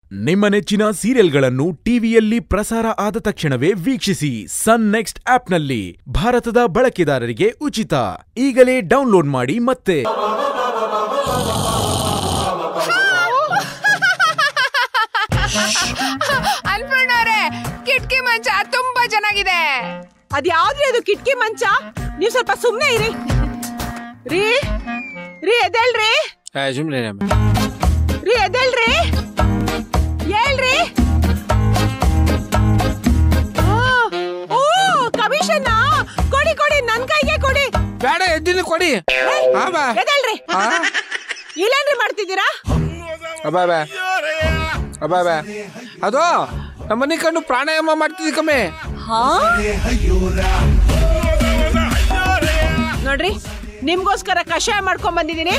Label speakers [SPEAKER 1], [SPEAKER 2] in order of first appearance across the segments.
[SPEAKER 1] ನಿಮ್ಮ ನೆಚ್ಚಿನ ಸೀರಿಯಲ್ಗಳನ್ನು ಟಿವಿಯಲ್ಲಿ ಪ್ರಸಾರ ಆದ ತಕ್ಷಣವೇ ವೀಕ್ಷಿಸಿ ಸನ್ ನೆಕ್ಸ್ಟ್ ಆಪ್ನಲ್ಲಿ ಭಾರತದ ಬಳಕೆದಾರರಿಗೆ ಉಚಿತ ಈಗಲೇ ಡೌನ್ಲೋಡ್ ಮಾಡಿ ಮತ್ತೆ
[SPEAKER 2] ಅನ್ಪೂರ್ಣವ್ರೆ ಕಿಟಕಿ ಮಂಚ ತುಂಬಾ ಚೆನ್ನಾಗಿದೆ
[SPEAKER 3] ಅದ್ಯಾವ್ದ್ರಿ ಅದು ಕಿಟಕಿ ಮಂಚ ನೀವ್ ಸ್ವಲ್ಪ ಸುಮ್ನೆ ಇರಿ ರೀ ರೀ ಎದ್ದೇಳ್ರಿ
[SPEAKER 4] ಸುಮ್ಮನೆ
[SPEAKER 3] ರೀ ಎದ್ದೇಳ್ರಿ ಹೇಳ್ರಿ ಆ, ಓ ಕಮಿಷನ್ ಕೊಡಿ ಕೊಡಿ ನನ್ ಕೈಗೆ ಕೊಡಿ
[SPEAKER 4] ಬೇಡ ಎದ್ದಿನ ಕೊಡಿ ಹಾ ಬಾ
[SPEAKER 3] ಎದ್ದೇಳ್ರಿ
[SPEAKER 4] ಆ?
[SPEAKER 3] ಇಲ್ಲೇನ್ರಿ ಮಾಡ್ತಿದ್ದೀರಾ
[SPEAKER 4] ಅಬ್ಬಾ ಬಾ ಅಬ್ಬಾ ಬಾ ಅದು ನಮ್ಮ ಮನೆ ಕಣ್ಣು ಪ್ರಾಣಾಯಾಮ ಮಾಡ್ತಿದ್ದಿ ಕಮ್ಮಿ
[SPEAKER 3] ಹಾ ನೋಡ್ರಿ ನಿಮ್ಗೋಸ್ಕರ ಕಷಾಯ ಮಾಡ್ಕೊಂಡ್ ಬಂದಿದೀನಿ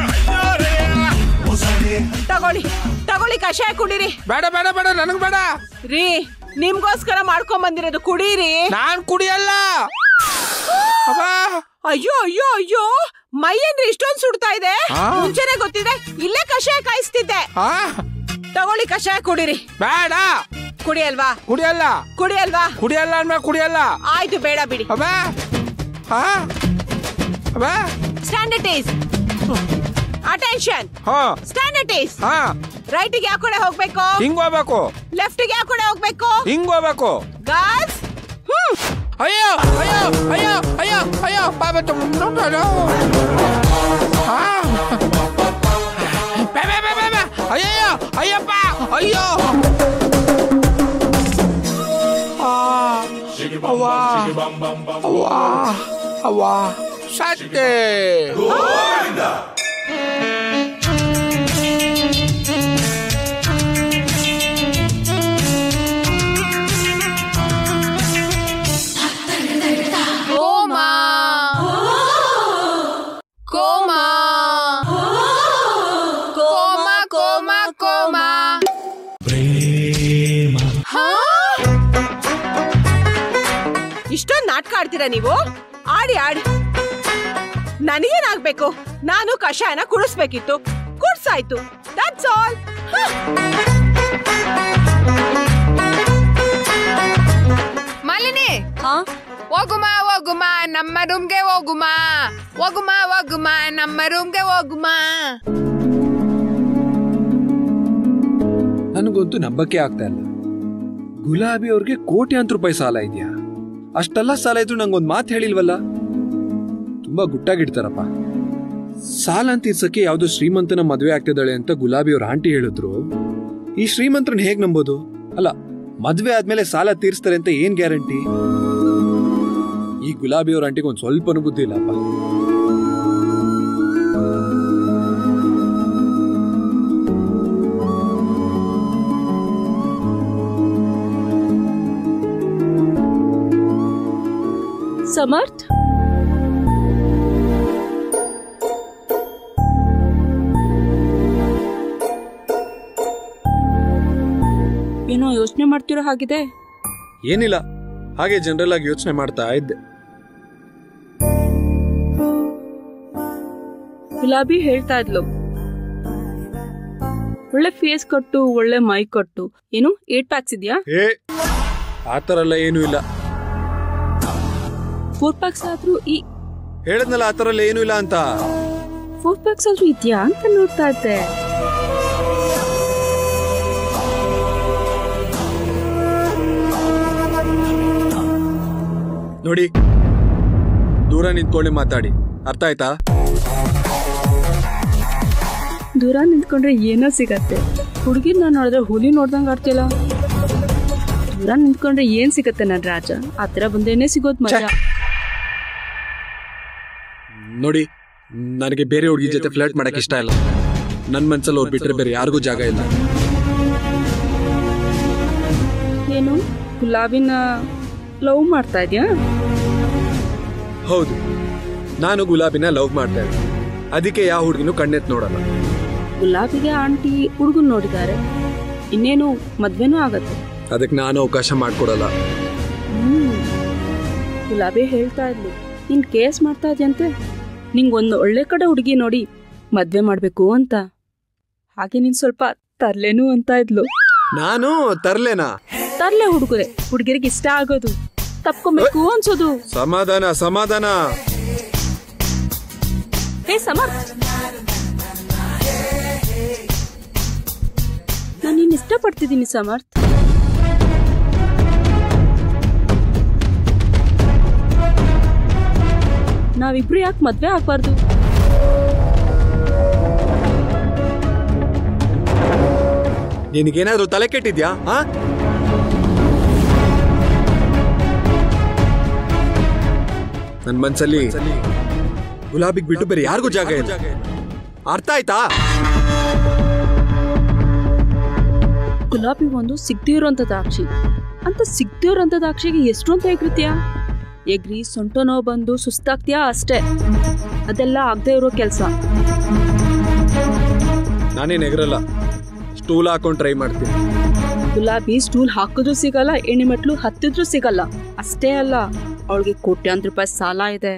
[SPEAKER 3] ತಗೊಳ್ಳಿ ತಗೊಳ್ಳಿ ಕಷಾಯ ಕುಡೀರಿ
[SPEAKER 4] ಬೇಡ ಬೇಡ ಬೇಡ ನನಗ್ ಬೇಡ
[SPEAKER 3] ರೀ ನಿಮ್ಗೋಸ್ಕರ ಮಾಡ್ಕೊಂಡ್ ಬಂದಿರೋದು ಕುಡೀರಿ
[SPEAKER 4] ನಾನ್ ಕುಡಿಯಲ್ಲ ಅಬ್ಬಾ
[SPEAKER 3] ಅಯ್ಯೋ ಅಯ್ಯೋ ಅಯ್ಯೋ ಮೈ ಏನ್ರಿ ಇಷ್ಟೊಂದ್ ಸುಡ್ತಾ ಇದೆ
[SPEAKER 4] ಆ?
[SPEAKER 3] ಮುಂಚೆನೆ ಗೊತ್ತಿದೆ ಇಲ್ಲೇ ಕಷಾಯ ಕಾಯಿಸ್ತಿದ್ದೆ
[SPEAKER 4] ಆ
[SPEAKER 3] ತಗೊಳ್ಳಿ ಕಷಾಯ ಕುಡೀರಿ
[SPEAKER 4] ಬೇಡ
[SPEAKER 3] ಕುಡಿ ಅಲ್ವಾ
[SPEAKER 4] ಕುಡಿಯಲ್ಲ
[SPEAKER 3] ಕುಡಿ ಅಲ್ವಾ
[SPEAKER 4] ಕುಡಿಯಲ್ಲ ಅಂದ್ಮೇಲೆ ಕುಡಿಯಲ್ಲ
[SPEAKER 3] ಆಯ್ತು ಬೇಡ ಬಿಡಿ
[SPEAKER 4] ಅಬ್ಬಾ ಹಾ ಅಬ್ಬಾ
[SPEAKER 3] ಸ್ಟ್ಯಾಂಡರ್ಡ್ ಈಸ್ ಅಟೆನ್ಷನ್
[SPEAKER 4] ಹಾ
[SPEAKER 3] ಸ್ಟ್ಯಾಂಡರ್ಡ್ ಈಸ್
[SPEAKER 4] ಹಾ
[SPEAKER 3] ರೈಟ್ ಗೆ ಯಾವ ಕಡೆ ಹೋಗ್ಬೇಕು
[SPEAKER 4] ಹಿಂಗ್ ಹೋಗ್ಬೇಕು
[SPEAKER 3] ಲೆಫ್ಟ್ ಗೆ ಯಾವ ಕಡೆ ಹೋಗ್ಬೇಕು
[SPEAKER 4] ಹಿಂಗ್ ಹೋಗ್ಬೇಕು
[SPEAKER 3] ಗರ್ಲ್ಸ್ ಹ್ಮ್
[SPEAKER 4] ಅಯ್ಯೋ ಅಯ್ಯೋ ಅಯ್ಯೋ ಅಯ್ಯೋ ಅಯ್ಯೋ ಬಾಬಾ ನೋಡೋಣ ಅಯ್ಯಯ್ಯೋ ಅಯ್ಯಪ್ಪ ಅಯ್ಯೋ ಆ, ಅವ್ವಾ ಅವ್ವಾ ಅವ್ವಾ ಸತ್ತೆ
[SPEAKER 2] ಕೋಮ ಕೋಮ ಕೋಮ ಕೋಮ ಕೋಮ
[SPEAKER 3] ಇಷ್ಟೊಂದು ನಾಟಕ ಆಡ್ತೀರಾ ನೀವು ಆಡಿ ಆಡಿ ನನಗೇನಾಗ್ಬೇಕು ನಾನು ಕಷಾಯನ ಕುಡಿಸ್ಬೇಕಿತ್ತು ಕುಡ್ಸಾಯ್ತು ದಟ್ಸ್ ಆಲ್
[SPEAKER 2] ಮಾಲಿನಿ ಹೋಗುಮ ಹೋಗುಮ ನಮ್ಮ ರೂಮ್ಗೆ ಹೋಗುಮ ಹೋಗುಮ ಹೋಗುಮ ನಮ್ಮ ರೂಮ್ಗೆ ಹೋಗುಮ
[SPEAKER 5] ನನಗಂತೂ ನಂಬಕ್ಕೆ ಆಗ್ತಾ ಇಲ್ಲ ಗುಲಾಬಿ ಅವ್ರಿಗೆ ಕೋಟ್ಯಾಂತರ ರೂಪಾಯಿ ಸಾಲ ಇದೆಯಾ ಅಷ್ಟೆಲ್ಲ ಸಾಲ ಇದ್ರು ನಂಗೊಂದ್ ಮಾತು ಹೇಳಿಲ್ವಲ್ಲ ತುಂಬಾ ಗುಟ್ಟಾಗಿಡ್ತಾರಪ್ಪ ಸಾಲ ತೀರ್ಸಕ್ಕೆ ಯಾವ್ದೋ ಶ್ರೀಮಂತನ ಮದುವೆ ಆಗ್ತಿದ್ದಾಳೆ ಅಂತ ಗುಲಾಬಿ ಅವ್ರ ಆಂಟಿ ಹೇಳಿದ್ರು ಈ ಶ್ರೀಮಂತರನ್ನ ಹೇಗ್ ನಂಬೋದು ಅಲ್ಲ ಮದ್ವೆ ಆದ್ಮೇಲೆ ಸಾಲ ತೀರ್ಸ್ತಾರೆ ಅಂತ ಏನ್ ಗ್ಯಾರಂಟಿ ಈ ಗುಲಾಬಿ ಅವ್ರ ಆಂಟಿಗೆ ಒಂದ್ ಸ್ವಲ್ಪನೂ ಬುದ್ಧಿ ಇಲ್ಲಪ್ಪ
[SPEAKER 6] ಸಮರ್ಥ್ ಏನೋ ಯೋಚನೆ ಮಾಡ್ತಿರೋ ಹಾಗಿದೆ
[SPEAKER 5] ಏನಿಲ್ಲ ಹಾಗೆ ಜನರಲ್ ಆಗಿ ಯೋಚನೆ ಮಾಡ್ತಾ ಇದ್ದೆ
[SPEAKER 6] ಗುಲಾಬಿ ಹೇಳ್ತಾ ಇದ್ಲು ಒಳ್ಳೆ ಫೇಸ್ ಕಟ್ಟು ಒಳ್ಳೆ ಮೈ ಕಟ್ಟು ಏನು ಏಟ್ ಪ್ಯಾಕ್ಸ್ ಇದೆಯಾ
[SPEAKER 5] ಏ ಆತರ ಎಲ್ಲ ಏನೂ ಇಲ್ಲ
[SPEAKER 6] ಫೋರ್ ಪ್ಯಾಕ್ಸ್ ಆದ್ರೂ ಈ
[SPEAKER 5] ಹೇಳದ್ನಲ್ಲ ಆತರ ಎಲ್ಲ ಏನೂ ಇಲ್ಲ ಅಂತ
[SPEAKER 6] ಫೋರ್ ಪ್ಯಾಕ್ಸ್ ಆದ್ರೂ ಇದೆಯಾ ಅಂತ ನೋಡ್ತಾ ಇದ್ದೆ
[SPEAKER 5] ನೋಡಿ ದೂರ ನಿಂತ್ಕೊಂಡೆ ಮಾತಾಡಿ ಅರ್ಥ ಆಯ್ತಾ
[SPEAKER 6] ದೂರ ನಿಂತ್ಕೊಂಡ್ರೆ ಏನೋ ಸಿಗತ್ತೆ ಹುಡುಗಿನ ನೋಡಿದ್ರೆ ಹುಲಿ ನೋಡ್ದಂಗ ಆಡ್ತಿಲ್ಲ ದೂರ ನಿಂತ್ಕೊಂಡ್ರೆ ಏನ್ ಸಿಗತ್ತೆ ನನ್ ರಾಜ ಆತರ ಬಂದೇನೆ ಸಿಗೋದ್ ಮಜಾ
[SPEAKER 5] ನೋಡಿ ನನಗೆ ಬೇರೆ ಹುಡುಗಿ ಜೊತೆ ಫ್ಲರ್ಟ್ ಮಾಡಕ್ ಇಷ್ಟ ಇಲ್ಲ ನನ್ ಮನ್ಸಲ್ಲಿ ಅವ್ರು ಬಿಟ್ರೆ ಬೇರೆ ಯಾರಿಗೂ ಜಾಗ ಇಲ್ಲ
[SPEAKER 6] ಏನು ಗುಲಾಬಿನ ಲವ್ ಮಾಡ್ತಾ ಇದ್ಯಾ
[SPEAKER 5] ಹೌದು ನಾನು ಗುಲಾಬಿನ ಲವ್ ಮಾಡ್ತಾ ಇದ್ದೆ ಅದಕ್ಕೆ ಯಾವ ಹುಡುಗಿನೂ ಕಣ್ಣೆತ್ ನೋಡಲ್ಲ
[SPEAKER 6] ಗುಲಾಬಿಗೆ ಆಂಟಿ ಹುಡುಗನ್ ನೋಡಿದ್ದಾರೆ ಇನ್ನೇನು ಮದ್ವೆನೂ ಆಗತ್ತೆ
[SPEAKER 5] ಅದಕ್ಕೆ ನಾನು ಅವಕಾಶ ಮಾಡ್ಕೊಡಲ್ಲ
[SPEAKER 6] ಹ್ಮ್ ಗುಲಾಬಿ ಹೇಳ್ತಾ ಇದ್ಲು ನೀನ್ ಕೇಸ್ ಮಾಡ್ತಾ ಇದ್ಯಂತೆ ನಿಂಗೊಂದು ಒಳ್ಳೆ ಕಡೆ ಹುಡುಗಿ ನೋಡಿ ಮದ್ವೆ ಮಾಡ್ಬೇಕು ಅಂತ ಹಾಗೆ ನೀನ್ ಸ್ವಲ್ಪ ತರ್ಲೇನು ಅಂತ ಇದ್ಲು
[SPEAKER 5] ನಾನು ತರ್ಲೇನಾ
[SPEAKER 6] ತರ್ಲೆ ಹುಡುಗರೆ ಹುಡುಗರಿಗೆ ಇಷ್ಟ ಆಗೋದು ತಪ್ಕೊಬೇಕು ಅನ್ಸೋದು
[SPEAKER 5] ಸಮಾಧಾನ ಸಮಾಧಾನ
[SPEAKER 6] ಹೇ ಸಮರ್ಥ್ ನಾನು ನಿನ್ನ ಇಷ್ಟಪಡ್ತಿದ್ದೀನಿ ಸಮರ್ಥ್ ನಾವಿಬ್ರು ಯಾಕೆ ಮದ್ವೆ ಆಗ್ಬಾರ್ದು
[SPEAKER 5] ನಿನಗೇನಾದ್ರೂ ತಲೆ ಕೆಟ್ಟಿದ್ಯಾ ಹಾ ನನ್ ಮನ್ಸಲ್ಲಿ ಗುಲಾಬಿಗ್ ಬಿಟ್ಟು ಬೇರೆ ಯಾರಿಗೂ ಜಾಗ ಇಲ್ಲ ಅರ್ಥ ಆಯ್ತಾ
[SPEAKER 6] ಗುಲಾಬಿ ಒಂದು ಸಿಗದೇ ಇರೋಂಥ ದ್ರಾಕ್ಷಿ ಅಂತ ಸಿಗದೇ ಇರೋಂಥ ದ್ರಾಕ್ಷಿಗೆ ಎಷ್ಟು ಅಂತ ಎಗ್ರಿತ್ಯಾ ಎಗ್ರಿ ಸೊಂಟ ನೋವು ಬಂದು ಸುಸ್ತಾಗ್ತೀಯಾ ಅಷ್ಟೇ ಅದೆಲ್ಲ ಆಗದೆ ಇರೋ ಕೆಲಸ
[SPEAKER 5] ನಾನೇನ್ ಎಗರಲ್ಲ ಸ್ಟೂಲ್ ಹಾಕೊಂಡ್ ಟ್ರೈ ಮಾಡ್ತೀನಿ
[SPEAKER 6] ಗುಲಾಬಿ ಸ್ಟೂಲ್ ಹಾಕಿದ್ರು ಸಿಗಲ್ಲ ಎಣ್ಣೆಮೆಟ್ಲು ಹತ್ತಿದ್ರು ಸಿಗಲ್ಲ ಅಷ್ಟೇ ಅಲ್ಲ ಅವಳಿಗೆ ಕೋಟ್ಯಾಂತರ ರೂಪಾಯಿ ಸಾಲ ಇದೆ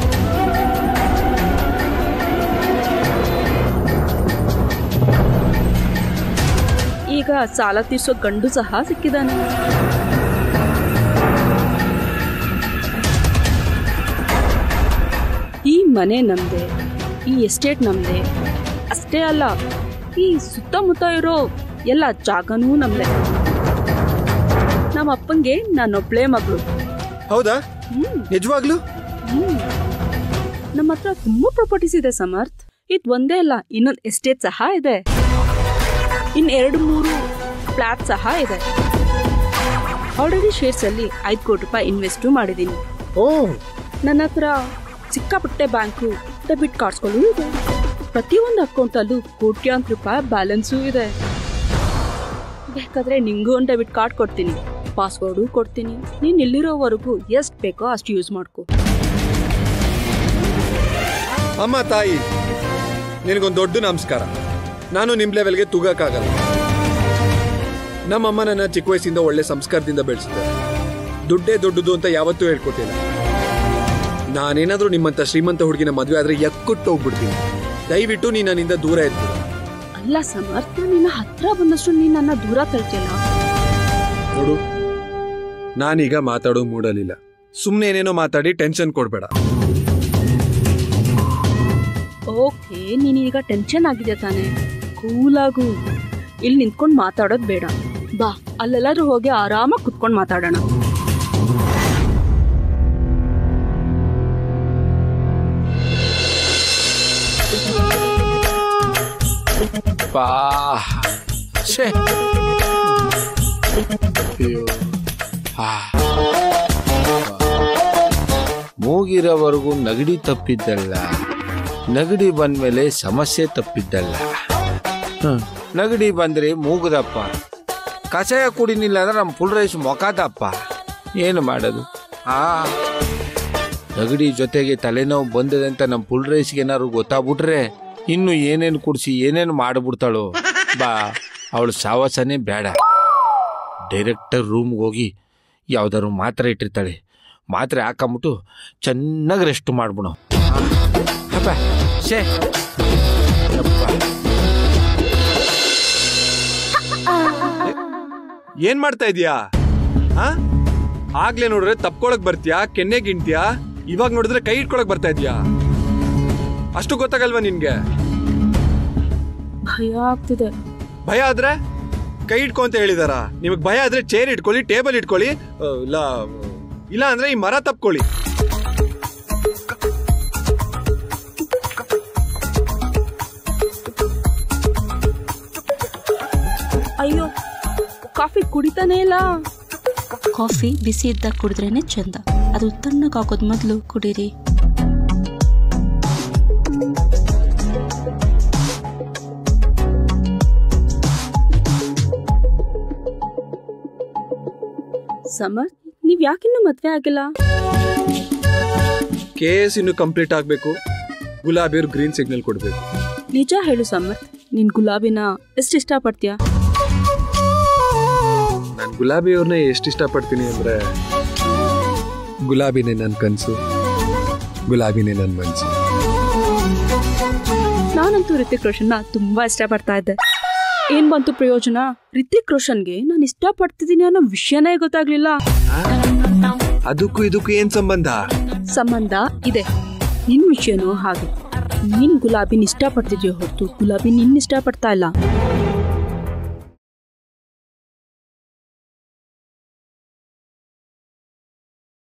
[SPEAKER 6] ಈಗ ಸಾಲ ತೀರ್ಸೋ ಗಂಡು ಸಹ ಸಿಕ್ಕಿದಾನೆ ಈ ಮನೆ ನಮ್ದೆ ಈ ಎಸ್ಟೇಟ್ ನಮ್ದೆ ಅಷ್ಟೇ ಅಲ್ಲ ಈ ಸುತ್ತಮುತ್ತ ಇರೋ ಎಲ್ಲ ಜಾಗನೂ ನಮ್ದೆ ನಮ್ಮ ಅಪ್ಪಂಗೆ ನಾನೊಬ್ಳೇ ಮಗಳು
[SPEAKER 5] ಹೌದಾ
[SPEAKER 6] ಹ್ಮ್
[SPEAKER 5] ನಿಜವಾಗ್ಲು
[SPEAKER 6] ಹ್ಮ್. ನಮ್ಮ ಹತ್ರ ತುಂಬಾ ಪ್ರಾಪರ್ಟೀಸ್ ಇದೆ ಸಮರ್ಥ್ ಇದ್ ಒಂದೇ ಅಲ್ಲ ಇನ್ನೊಂದು ಎಸ್ಟೇಟ್ ಸಹ ಇದೆ ಇನ್ ಎರಡು ಮೂರು ಫ್ಲಾಟ್ ಸಹ ಇದೆ ಆಲ್ರೆಡಿ ಶೇರ್ಸ್ ಅಲ್ಲಿ ಐದು ಕೋಟಿ ರೂಪಾಯಿ ಇನ್ವೆಸ್ಟು ಮಾಡಿದ್ದೀನಿ
[SPEAKER 5] ಓ
[SPEAKER 6] ನನ್ನ ಹತ್ರ ಸಿಕ್ಕಾಪಟ್ಟೆ ಬ್ಯಾಂಕು ಡೆಬಿಟ್ ಕಾರ್ಡ್ಸ್ಗಳು ಇದೆ ಪ್ರತಿಯೊಂದು ಅಕೌಂಟಲ್ಲೂ ಕೋಟ್ಯಾಂತರ ರೂಪಾಯಿ ಬ್ಯಾಲೆನ್ಸು ಇದೆ ಬೇಕಾದ್ರೆ ನಿಂಗೂ ಒಂದು ಡೆಬಿಟ್ ಕಾರ್ಡ್ ಕೊಡ್ತೀನಿ ಪಾಸ್ವರ್ಡು ಕೊಡ್ತೀನಿ ನೀನ್ ಇಲ್ಲಿರೋವರೆಗೂ ಎಷ್ಟು ಬೇಕೋ ಅಷ್ಟು ಯೂಸ್ ಮಾಡ್ಕೊ
[SPEAKER 5] ಅಮ್ಮ ತಾಯಿ ನಿನಗೊಂದು ದೊಡ್ಡ ನಮಸ್ಕಾರ ನಾನು ನಿಮ್ ಲೆವೆಲ್ಗೆ ತೂಗಕ್ಕಾಗಲ್ಲ ನಮ್ಮಮ್ಮ ನನ್ನ ಚಿಕ್ಕ ವಯಸ್ಸಿಂದ ಒಳ್ಳೆ ಸಂಸ್ಕಾರದಿಂದ ಬೆಳೆಸಿದ್ದಾರೆ ದುಡ್ಡೇ ದೊಡ್ಡದು ಅಂತ ಯಾವತ್ತೂ ಹೇಳ್ಕೊಟ್ಟಿಲ್ಲ ನಾನೇನಾದ್ರೂ ನಿಮ್ಮಂತ ಶ್ರೀಮಂತ ಹುಡುಗಿನ ಮದುವೆ ಆದ್ರೆ ಎಕ್ಕುಟ್ಟು ಹೋಗ್ಬಿಡ್ತೀನಿ ದಯವಿಟ್ಟು ನೀ ನನ್ನಿಂದ ದೂರ ಇರ್ತೀನಿ
[SPEAKER 6] ಅಲ್ಲ ಸಮರ್ಥ ನಿನ್ನ ಹತ್ರ ಬಂದಷ್ಟು ನೀನ್ ನನ್ನ ದೂರ ತಳ್ತಿಲ್ಲ
[SPEAKER 5] ನೋಡು ನಾನೀಗ ಮಾತಾಡೋ ಮೂಡಲಿಲ್ಲ ಸುಮ್ಮನೆ ಏನೇನೋ ಮಾತಾಡಿ ಟೆನ್ಷನ್ ಕೊಡ್ಬೇಡ
[SPEAKER 6] ಓಕೆ ನೀನೀಗ ಟೆನ್ಷನ್ ಆಗಿದೆ ತಾನೆ ಕೂಲಾಗು ಇಲ್ಲಿ ನಿಂತ್ಕೊಂಡು ಮಾತಾಡೋದು ಬೇಡ ಬಾ ಅಲ್ಲೆಲ್ಲಾದ್ರೂ ಹೋಗಿ ಆರಾಮಾಗಿ ಕುತ್ಕೊಂಡು ಮಾತಾಡೋಣ
[SPEAKER 4] ಬಾ ಛೇ ಅಯ್ಯೋ ಆ. ಮೂಗಿರೋವರೆಗೂ ನಗಡಿ ತಪ್ಪಿದ್ದಲ್ಲ ನಗಡಿ ಬಂದ್ಮೇಲೆ ಸಮಸ್ಯೆ ತಪ್ಪಿದ್ದಲ್ಲ ಹ್ಮ್. ನಗಡಿ ಬಂದ್ರೆ ಮೂಗುದಪ್ಪ ಕಷಾಯ ಕುಡಿನಿಲ್ಲ ಅಂದ್ರೆ ನಮ್ಮ ಫುಲ್ ರೈಸ್ ಮೊಕಾದಪ್ಪ ಏನು ಮಾಡೋದು ಆ ನಗಡಿ ಜೊತೆಗೆ ತಲೆನೋವು ಬಂದದೆ ಅಂತ ನಮ್ಮ ಫುಲ್ ರೈಸ್ಗೆ ಏನಾದ್ರು ಗೊತ್ತಾಗ್ಬಿಟ್ರೆ ಇನ್ನು ಏನೇನು ಕುಡಿಸಿ ಏನೇನು ಮಾಡಿಬಿಡ್ತಾಳೋ ಬಾ ಅವಳು ಸಾವಾಸನೇ ಬೇಡ ಡೈರೆಕ್ಟರ್ ರೂಮ್ಗೆ ಹೋಗಿ ಯಾವ್ದಾದ್ರು ಮಾತ್ರೆ ಇಟ್ಟಿರ್ತಾಳೆ ಮಾತ್ರೆ ಹಾಕೊಂಬಿಟ್ಟು ಚೆನ್ನಾಗಿ ರೆಸ್ಟ್ ಮಾಡ್ಬಿಡು ಅಪ್ಪ ಶೇ ಅಪ್ಪ.
[SPEAKER 5] ಏನ್ ಮಾಡ್ತಾ ಇದೀಯಾ ಆ ಆಗ್ಲೇ ನೋಡಿದ್ರೆ ತಪ್ಕೊಳಕ್ ಬರ್ತೀಯಾ ಕೆನ್ನೆ ಗಿಂಟ್ಯಾ ಇವಾಗ ನೋಡಿದ್ರೆ ಕೈ ಇಟ್ಕೊಳಕ್ ಬರ್ತಾ ಇದೀಯಾ ಅಷ್ಟು ಗೊತ್ತಾಗಲ್ವಾ ನಿನ್ಗೆ
[SPEAKER 6] ಭಯ ಆಗ್ತಿದೆ
[SPEAKER 5] ಭಯ ಆದ್ರೆ ಕೈ ಇಟ್ಕೊ ಅಂತ ಹೇಳಿದಾರ ನಿಮಗ್ ಭಯ ಆದ್ರೆ ಚೇರ್ ಇಟ್ಕೊಳ್ಳಿ ಟೇಬಲ್ ಇಟ್ಕೊಳ್ಳಿ ಆ, ಇಲ್ಲ ಇಲ್ಲ ಅಂದ್ರೆ ಈ ಮರ ತಪ್ಕೊಳ್ಳಿ
[SPEAKER 6] ಅಯ್ಯೋ ಕಾಫಿ ಕುಡಿತಾನೇ ಇಲ್ಲ ಕಾಫಿ ಬಿಸಿ ಇದ್ದಾಗ ಕುಡಿದ್ರೇನೆ ಚಂದ ಅದು ತಣ್ಣಗೆ ಹಾಕೋದ್ ಮೊದಲು ಕುಡೀರಿ ಸಮರ್ ನೀವ್ ಯಾಕಿನ್ನೂ ಮದ್ವೆ ಆಗಿಲ್ಲ
[SPEAKER 5] ಕೆ ಎಸ್ ಇನ್ನು ಕಂಪ್ಲೀಟ್ ಆಗ್ಬೇಕು ಗುಲಾಬಿಯವ್ರು ಗ್ರೀನ್ ಸಿಗ್ನಲ್ ಕೊಡ್ಬೇಕು
[SPEAKER 6] ನಿಜ ಹೇಳು ಸಮರ್ ನೀನ್ ಗುಲಾಬಿನ ಎಷ್ಟು ಇಷ್ಟಪಡ್ತೀಯಾ
[SPEAKER 5] ನಾನು ಗುಲಾಬಿಯವ್ರನ್ನ ಎಷ್ಟು ಇಷ್ಟಪಡ್ತೀನಿ ಅಂದ್ರೆ ಗುಲಾಬಿನೇ ನನ್ನ ಕನಸು ಗುಲಾಬಿನೇ ನನ್ನ ಮನಸ್ಸು
[SPEAKER 6] ನಾನಂತೂ ರಿತಿಕ್ ರೋಷನ್ನ ತುಂಬಾ ಇಷ್ಟಪಡ್ತಾ ಇದ್ದೆ ಏನ್ ಬಂತು ಪ್ರಯೋಜನ ರಿತಿಕ್ ರೋಷನ್ಗೆ ನಾನು ಇಷ್ಟಪಡ್ತಿದ್ದೀನಿ ಅನ್ನೋ ವಿಷಯನೇ ಗೊತ್ತಾಗ್ಲಿಲ್ಲ
[SPEAKER 5] ಅದಕ್ಕೂ ಇದಕ್ಕೂ ಏನ್ ಸಂಬಂಧ
[SPEAKER 6] ಸಂಬಂಧ ಇದೆ ನಿನ್ ವಿಷಯನೂ ಹಾಗೆ ನೀನ್ ಗುಲಾಬಿನ ಇಷ್ಟಪಡ್ತಿದ್ಯೋ ಹೊರತು ಗುಲಾಬಿ ನಿನ್ನ ಇಷ್ಟಪಡ್ತಾ ಇಲ್ಲ